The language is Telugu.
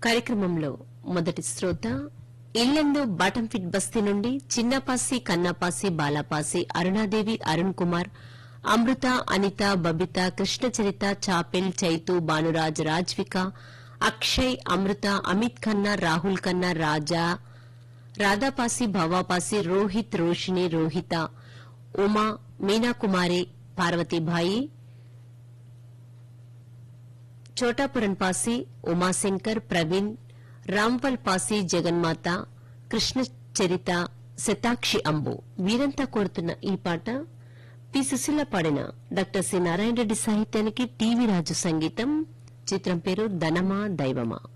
కార్యక్రమంలో మొదటి శ్రోత ఇల్లందు బాటం ఫిట్ బస్తీ నుండి చిన్నపాసి కన్నాపాసి బాలాపాసి అరుణాదేవి అరుణ్ కుమార్ అమృత అనిత బబిత కృష్ణచరిత చాపెల్ చైతు భానురాజ్ రాజ్విక అక్షయ్ అమృత అమిత్ ఖన్నా రాహుల్ ఖన్నా రాజా రాధాపాసి భవాపాసి రోహిత్ రోషిణి రోహిత ఉమా మీనాకుమారి పార్వతీభాయి చోటాపురం పాసి ఉమాశంకర్ ప్రవీణ్ రాంపల్ పాసి జగన్మాత కృష్ణ చరిత శతాక్షి అంబు వీరంతా కోరుతున్న ఈ పాట పి సుశీల పాడిన డాక్టర్ సి నారాయణ రెడ్డి సాహిత్యానికి టీవీ రాజు సంగీతం చిత్రం పేరు ధనమా దైవమా